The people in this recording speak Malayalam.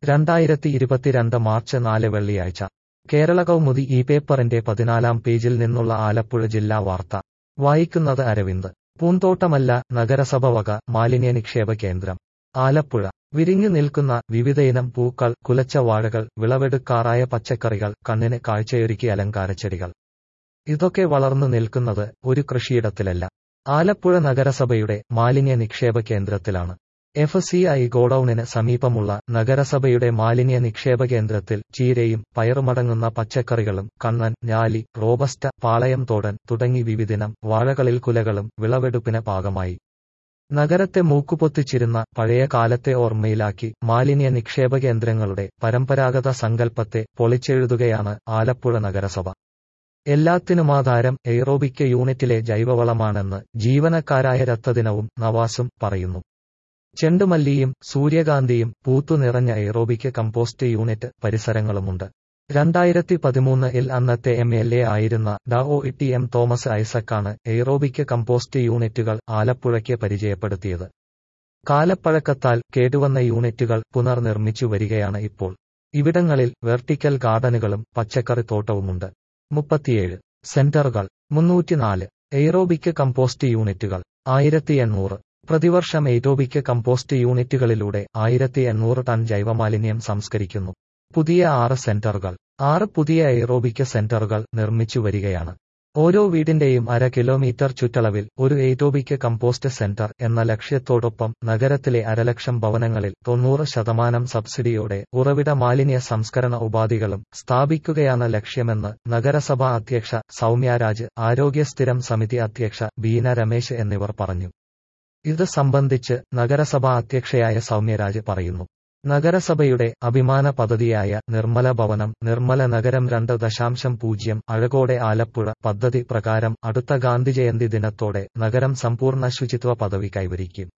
രണ്ടായിരത്തി ഇരുപത്തിരണ്ട് മാർച്ച് നാല് വെള്ളിയാഴ്ച കേരള കൗമുദി ഈ പേപ്പറിന്റെ പതിനാലാം പേജിൽ നിന്നുള്ള ആലപ്പുഴ ജില്ലാ വാർത്ത വായിക്കുന്നത് അരവിന്ദ് പൂന്തോട്ടമല്ല നഗരസഭ വക മാലിന്യ നിക്ഷേപ കേന്ദ്രം ആലപ്പുഴ വിരിഞ്ഞു നിൽക്കുന്ന വിവിധയിനം പൂക്കൾ കുലച്ച വാഴകൾ വിളവെടുക്കാറായ പച്ചക്കറികൾ കണ്ണിന് കാഴ്ചയൊരുക്കിയ അലങ്കാരച്ചെടികൾ ഇതൊക്കെ വളർന്നു നിൽക്കുന്നത് ഒരു കൃഷിയിടത്തിലല്ല ആലപ്പുഴ നഗരസഭയുടെ മാലിന്യ നിക്ഷേപ കേന്ദ്രത്തിലാണ് എഫ് സി ഐ ഗോഡൌണിന് സമീപമുള്ള നഗരസഭയുടെ മാലിന്യ നിക്ഷേപ കേന്ദ്രത്തിൽ ചീരയും പയറുമടങ്ങുന്ന പച്ചക്കറികളും കണ്ണൻ ഞാലി റോബസ്റ്റ പാളയം തോടൻ തുടങ്ങി വിവിധിനം വാഴകളിൽ കുലകളും വിളവെടുപ്പിന് പാകമായി നഗരത്തെ മൂക്കുപൊത്തിച്ചിരുന്ന പഴയ കാലത്തെ ഓർമ്മയിലാക്കി മാലിന്യ നിക്ഷേപ കേന്ദ്രങ്ങളുടെ പരമ്പരാഗത സങ്കല്പത്തെ പൊളിച്ചെഴുതുകയാണ് ആലപ്പുഴ നഗരസഭ എല്ലാത്തിനുമാധാരം എയ്റോബിക് യൂണിറ്റിലെ ജൈവവളമാണെന്ന് ജീവനക്കാരായ രത്തദിനവും നവാസും പറയുന്നു ചെണ്ടുമല്ലിയും സൂര്യകാന്തിയും പൂത്തു നിറഞ്ഞ എയ്റോബിക് കമ്പോസ്റ്റ് യൂണിറ്റ് പരിസരങ്ങളുമുണ്ട് രണ്ടായിരത്തി പതിമൂന്നിൽ അന്നത്തെ എം എൽ എ ആയിരുന്ന ഡ ഒ ടി എം തോമസ് ഐസക്കാണ് എയ്റോബിക് കമ്പോസ്റ്റ് യൂണിറ്റുകൾ ആലപ്പുഴയ്ക്ക് പരിചയപ്പെടുത്തിയത് കാലപ്പഴക്കത്താൽ കേടുവന്ന യൂണിറ്റുകൾ പുനർനിർമ്മിച്ചു വരികയാണ് ഇപ്പോൾ ഇവിടങ്ങളിൽ വെർട്ടിക്കൽ ഗാർഡനുകളും പച്ചക്കറിത്തോട്ടവുമുണ്ട് മുപ്പത്തിയേഴ് സെന്ററുകൾ മുന്നൂറ്റിനാല് എയ്റോബിക് കമ്പോസ്റ്റ് യൂണിറ്റുകൾ ആയിരത്തി എണ്ണൂറ് പ്രതിവർഷം എയ്റോബിക് കമ്പോസ്റ്റ് യൂണിറ്റുകളിലൂടെ ആയിരത്തി എണ്ണൂറ് ടൺ ജൈവമാലിന്യം സംസ്കരിക്കുന്നു പുതിയ ആറ് സെന്ററുകൾ ആറ് പുതിയ എയ്റോബിക് സെന്ററുകൾ നിർമ്മിച്ചു വരികയാണ് ഓരോ വീടിന്റെയും അര കിലോമീറ്റർ ചുറ്റളവിൽ ഒരു എയ്റോബിക് കമ്പോസ്റ്റ് സെന്റർ എന്ന ലക്ഷ്യത്തോടൊപ്പം നഗരത്തിലെ അരലക്ഷം ഭവനങ്ങളിൽ തൊണ്ണൂറ് ശതമാനം സബ്സിഡിയോടെ ഉറവിട മാലിന്യ സംസ്കരണ ഉപാധികളും സ്ഥാപിക്കുകയാണ് ലക്ഷ്യമെന്ന് നഗരസഭാ അധ്യക്ഷ സൗമ്യരാജ് ആരോഗ്യ സ്ഥിരം സമിതി അധ്യക്ഷ ബീന രമേശ് എന്നിവർ പറഞ്ഞു ഇത് സംബന്ധിച്ച് നഗരസഭാ അധ്യക്ഷയായ സൗമ്യരാജ് പറയുന്നു നഗരസഭയുടെ അഭിമാന പദ്ധതിയായ നിർമ്മല ഭവനം നിർമ്മല നഗരം രണ്ട് ദശാംശം പൂജ്യം അഴകോടെ ആലപ്പുഴ പദ്ധതി പ്രകാരം അടുത്ത ഗാന്ധിജയന്തി ദിനത്തോടെ നഗരം സമ്പൂർണ്ണ ശുചിത്വ പദവി കൈവരിക്കും